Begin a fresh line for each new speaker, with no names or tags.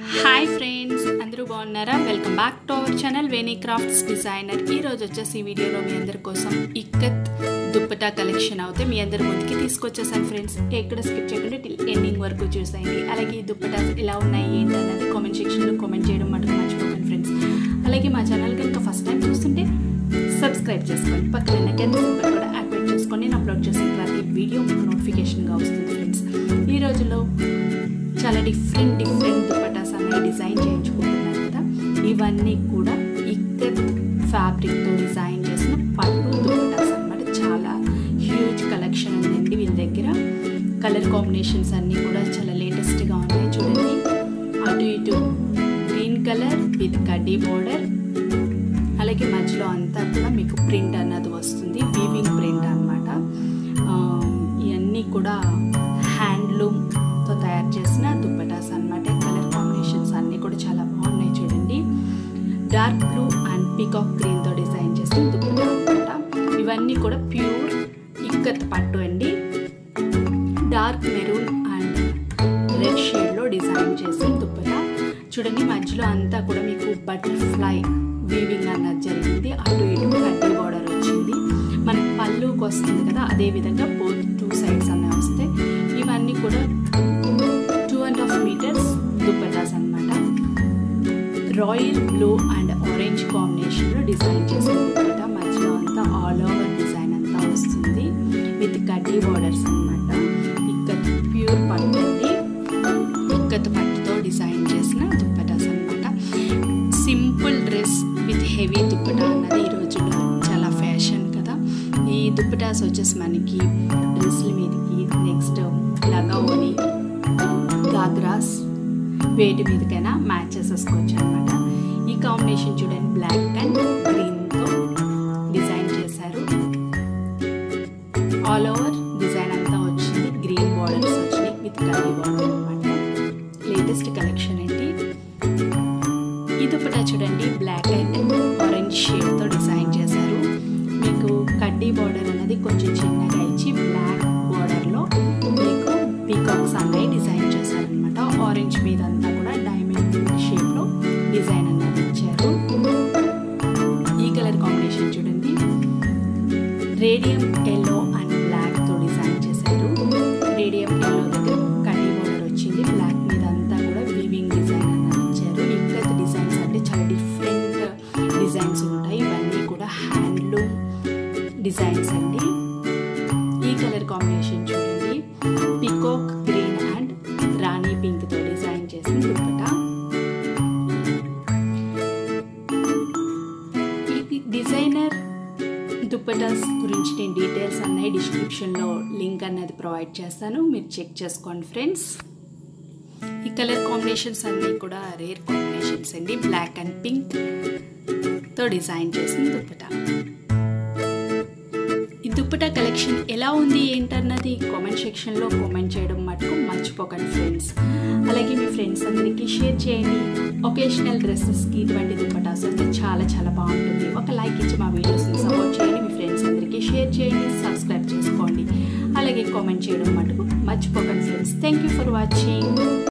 hi friends అందరూ బాగున్నారా welcome back to our channel Veni crafts designer ఈ రోజు వచ్చేసి ఈ వీడియోలో మీ అందరి కోసం ఇక్కత్ దుప్పటా కలెక్షన్ అవుతే మీ అందరి ముందుకి తీసుకొచ్చేసాను ఫ్రెండ్స్ ఎక్కడ స్కిప్ చేయకుండా టిల్ ఎండింగ్ వరకు చూసేయండి అలాగే ఈ దుప్పటాస్ ఎలా ఉన్నాయి ఏంటి అన్నది కామెంట్ సెక్షన్లో కామెంట్ చేయడం మటుకు మర్చిపోకండి ఫ్రెండ్స్ అలాగే మా ఛానల్ కనుక ఫస్ట్ టైం చూస్తుంటే సబ్స్క్రైబ్ చేసుకోండి పక్కన గంట సింబల్ కూడా యాక్టివేట్ చేసుకొని నేను అప్లోడ్ చేసిన ప్రతి వీడియో మీకు నోటిఫికేషన్గా వస్తుంది ఫ్రెండ్స్ ఈ రోజుల్లో చాలా డిఫరెంట్ డిఫరెంట్ దుపటాస్ అనేవి డిజైన్ చేయించుకుంటున్నారు కదా ఇవన్నీ కూడా ఇక్కత్ ఫ్యాబ్రిక్తో డిజైన్ చేసిన పట్టు దుపటాస్ అన్నమాట చాలా హ్యూజ్ కలెక్షన్ ఉందండి వీళ్ళ దగ్గర కలర్ కాంబినేషన్స్ అన్నీ కూడా చాలా లేటెస్ట్గా ఉన్నాయి చూడండి అటు ఇటు గ్రీన్ కలర్ విత్ కడ్డీ బోర్డర్ అలాగే మధ్యలో అంతా కూడా మీకు ప్రింట్ అన్నది వస్తుంది వీవింగ్ ప్రింట్ అనమాట ఇవన్నీ కూడా హ్యాండ్లూమ్తో తయారు చేసిన దుప్పటాస్ అనమాట కలర్ కాంబినేషన్స్ అన్నీ కూడా చాలా బాగున్నాయి చూడండి డార్క్ బ్లూ అండ్ పీకాక్ గ్రీన్తో డిజైన్ చేసిన దుప్పటా అనమాట ఇవన్నీ కూడా ప్యూర్ ఇక్కత్ పట్టు అండి డార్క్ మెరూన్ అండ్ రెడ్ షేడ్లో డిజైన్ చేసిన దుప్పటా చూడండి మధ్యలో అంతా కూడా మీకు బటర్ఫ్లై వీవింగ్ అన్నది జరిగింది అటు ఇటు కడ్డీ బార్డర్ వచ్చింది మనకి పళ్ళుకి వస్తుంది కదా అదే విధంగా బోత్ టూ సైడ్స్ అన్నీ వస్తాయి ఇవన్నీ కూడా two and half meters dupattas అనమాట రాయల్ బ్లూ అండ్ ఆరెంజ్ కాంబినేషన్లో డిజైన్ చేసిన దుప్పట మధ్యలో అంతా ఆల్ ఓవర్ డిజైన్ అంతా వస్తుంది విత్ కడ్డీ బార్డర్స్ అనమాట ఇక్కత్ ప్యూర్ పట్టు అండి ఇక్కత్ పట్టుతో డిజైన్ చేసిన దుప్పటాస్ అనమాట simple dress with heavy dupatta అన్నది ఈ రోజుల్లో చాలా ఫ్యాషన్ కదా ఈ దుప్పటాస్ వచ్చేసి మనకి డ్రెస్ల మీదకి నెక్స్ట్ లగోని గాగ్రాస్ వేటి మీదకైనా మ్యాచ్ చేసేసుకోవచ్చు అనమాట ఈ కాంబినేషన్ చూడండి బ్లాక్ అండ్ గ్రీన్తో డిజైన్ చేశారు ఆల్ ఓవర్ డిజైన్ అంతా వచ్చింది గ్రీన్ బార్డర్స్ వచ్చినాయి విత్ కర్రీ బార్డర్ అనమాట లేటెస్ట్ కలెక్షన్ అండి ఈ దుప్పటా చూడండి బ్లాక్ అండ్ ఆరెంజ్ షేడ్తో డిజైన్ చేశారు మీకు కడ్డీ బార్డర్ అనేది కొంచెం చిన్నగా ఇచ్చి బ్లాక్ బార్డర్లో మీకు పీకాక్స్ అన్నవి డిజైన్ చేశారనమాట ఆరెంజ్ మీద అంతా కూడా డైమండ్ షేప్లో డిజైన్ అన్నది ఇచ్చారు ఈ కలర్ కాంబినేషన్ చూడండి రేడియం ఎల్లో అండ్ బ్లాక్తో డిజైన్ చేశారు రేడియం ఎల్లో దగ్గర కడ్డీ బార్డర్ వచ్చింది బ్లాక్ మీద అంతా కూడా వీవింగ్ డిజైన్ అన్నది ఇచ్చారు ఇక్కత్ డిజైన్స్ అంటే చాలా డిఫరెంట్ డిజైన్స్ ఉంటాయి ఇవన్నీ కూడా హ్యాండ్లూమ్ డిజైన్స్ అండి ఈ కలర్ కాంబినేషన్ చూడండి పికోక్ గ్రీన్ అండ్ రాణి పింక్తో డిజైన్ చేసిన దుప్పటా ఈ డిజైనర్ దుప్పటాస్ గురించి నేను డీటెయిల్స్ అన్నవి డిస్క్రిప్షన్లో లింక్ అన్నది ప్రొవైడ్ చేస్తాను మీరు చెక్ చేసుకోండి ఫ్రెండ్స్ ఈ కలర్ కాంబినేషన్స్ అన్నీ కూడా రేర్ కాంబినేషన్స్ అండి బ్లాక్ అండ్ పింక్తో డిజైన్ చేసిన దుప్పటా ఈ దుప్పటా కలెక్షన్ ఎలా ఉంది ఏంటన్నది కామెంట్ సెక్షన్లో కామెంట్ చేయడం మటుకు మర్చిపోకండి ఫ్రెండ్స్ అలాగే మీ ఫ్రెండ్స్ అందరికీ షేర్ చేయండి ఒకేషనల్ డ్రెస్సెస్కి ఇటువంటి దుప్పటాస్ వస్తే చాలా చాలా బాగుంటుంది ఒక లైక్ ఇచ్చి మా వీడియోస్ని సపోర్ట్ చేయండి మీ ఫ్రెండ్స్ అందరికీ షేర్ చేయండి సబ్స్క్రైబ్ చేసుకోండి అలాగే కామెంట్ చేయడం మటుకు మర్చిపోకండి friends thank you for watching